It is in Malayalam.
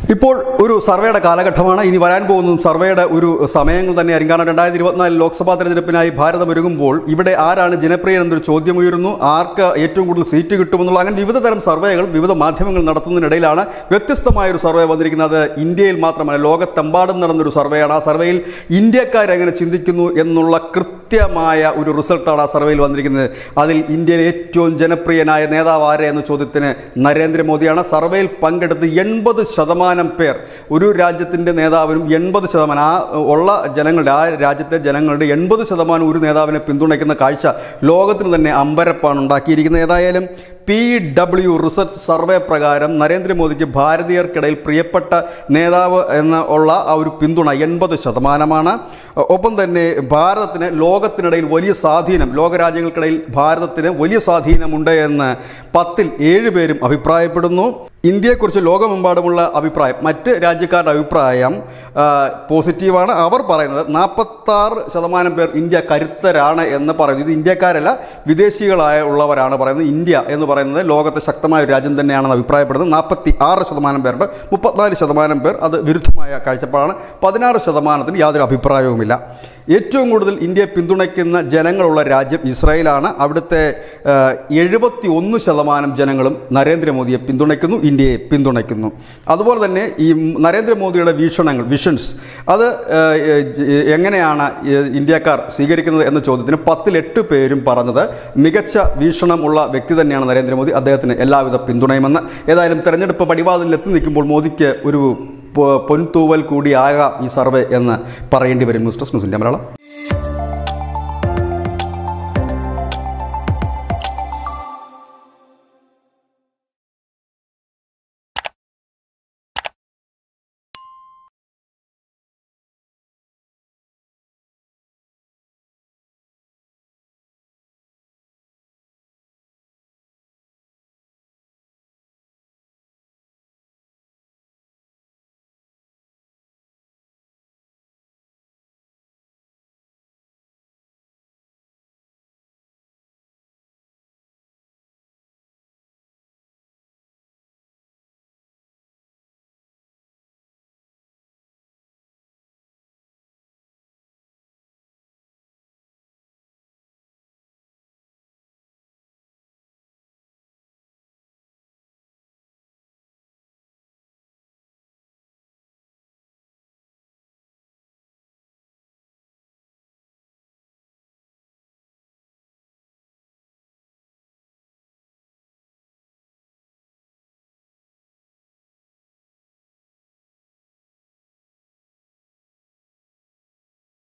ഇപ്പോൾ ഒരു സർവേയുടെ കാലഘട്ടമാണ് ഇനി വരാൻ പോകുന്നതും സർവേയുടെ ഒരു സമയങ്ങൾ തന്നെയായിരിക്കും കാരണം രണ്ടായിരത്തി ഇരുപത്തിനാലിൽ ലോക്സഭാ തെരഞ്ഞെടുപ്പിനായി ഭാരതം ഒരുങ്ങുമ്പോൾ ഇവിടെ ആരാണ് ജനപ്രിയൻ എന്നൊരു ചോദ്യം ഉയരുന്നു ആർക്ക് ഏറ്റവും കൂടുതൽ സീറ്റ് കിട്ടുമെന്നുള്ള അങ്ങനെ വിവിധ തരം സർവേകൾ വിവിധ മാധ്യമങ്ങൾ നടത്തുന്നതിനിടയിലാണ് വ്യത്യസ്തമായ ഒരു സർവേ വന്നിരിക്കുന്നത് അത് ഇന്ത്യയിൽ മാത്രമല്ല ലോകത്തെമ്പാടും നടന്നൊരു സർവേയാണ് ആ സർവേയിൽ ഇന്ത്യക്കാരെങ്ങനെ ചിന്തിക്കുന്നു എന്നുള്ള കൃത്യമായ ഒരു റിസൾട്ടാണ് ആ സർവേയിൽ വന്നിരിക്കുന്നത് അതിൽ ഇന്ത്യയിലെ ഏറ്റവും ജനപ്രിയനായ നേതാവ് ആരെ എന്ന ചോദ്യത്തിന് നരേന്ദ്രമോദിയാണ് സർവേയിൽ പങ്കെടുത്ത് എൺപത് ശതമാനം പേർ ഒരു രാജ്യത്തിൻ്റെ നേതാവിനും എൺപത് ശതമാനം ആ ഉള്ള ജനങ്ങളുടെ ആ രാജ്യത്തെ ജനങ്ങളുടെ എൺപത് ശതമാനം ഒരു നേതാവിനെ പിന്തുണയ്ക്കുന്ന കാഴ്ച ലോകത്തിന് തന്നെ അമ്പരപ്പാണ് ഉണ്ടാക്കിയിരിക്കുന്നത് ഏതായാലും പി ഡബ്ല്യു റിസർച്ച് സർവേ പ്രകാരം നരേന്ദ്രമോദിക്ക് ഭാരതീയർക്കിടയിൽ പ്രിയപ്പെട്ട നേതാവ് എന്ന ഉള്ള ആ ഒരു പിന്തുണ എൺപത് ശതമാനമാണ് ഒപ്പം തന്നെ ഭാരതത്തിന് ലോകത്തിനിടയിൽ വലിയ സ്വാധീനം ലോകരാജ്യങ്ങൾക്കിടയിൽ ഭാരതത്തിന് വലിയ സ്വാധീനമുണ്ട് എന്ന് പത്തിൽ ഏഴ് പേരും അഭിപ്രായപ്പെടുന്നു ഇന്ത്യയെക്കുറിച്ച് ലോകമെമ്പാടുമുള്ള അഭിപ്രായം മറ്റ് രാജ്യക്കാരുടെ അഭിപ്രായം ആ, പോസിറ്റീവാണ് അവർ പറയുന്നത് നാൽപ്പത്താറ് ശതമാനം പേർ ഇന്ത്യ കരുത്തരാണ് എന്ന് പറയുന്നു ഇത് ഇന്ത്യക്കാരല്ല വിദേശികളായ ഉള്ളവരാണ് പറയുന്നത് ഇന്ത്യ എന്ന് പറയുന്നത് ലോകത്തെ ശക്തമായ ഒരു രാജ്യം തന്നെയാണെന്ന് അഭിപ്രായപ്പെടുന്നത് നാൽപ്പത്തി ആറ് ശതമാനം പേരുണ്ട് മുപ്പത്തിനാല് ശതമാനം പേർ അത് വിരുദ്ധമായ കാഴ്ചപ്പാടാണ് പതിനാറ് ശതമാനത്തിന് യാതൊരു അഭിപ്രായവുമില്ല ഏറ്റവും കൂടുതൽ ഇന്ത്യയെ പിന്തുണയ്ക്കുന്ന ജനങ്ങളുള്ള രാജ്യം ഇസ്രായേലാണ് അവിടുത്തെ എഴുപത്തി ഒന്ന് ശതമാനം ജനങ്ങളും നരേന്ദ്രമോദിയെ പിന്തുണയ്ക്കുന്നു ഇന്ത്യയെ പിന്തുണയ്ക്കുന്നു അതുപോലെ തന്നെ ഈ നരേന്ദ്രമോദിയുടെ വീക്ഷണങ്ങൾ വിഷൻസ് അത് ആ, ഏ, എങ്ങനെയാണ് ഈ ഇന്ത്യക്കാർ സ്വീകരിക്കുന്നത് എന്ന ചോദ്യത്തിന് പത്തിലെട്ട് പേരും പറഞ്ഞത് മികച്ച വീക്ഷണമുള്ള വ്യക്തി തന്നെയാണ് നരേന്ദ്രമോദി അദ്ദേഹത്തിന് എല്ലാവിധ പിന്തുണയുമെന്ന് ഏതായാലും തെരഞ്ഞെടുപ്പ് പടിവാതിൽ എത്തി നിൽക്കുമ്പോൾ മോദിക്ക് ഒരു പൊ- പൊൻതൂവൽ കൂടിയാകാം ഈ സർവേ എന്ന് പറയേണ്ടി വരും news desk news India Malayalam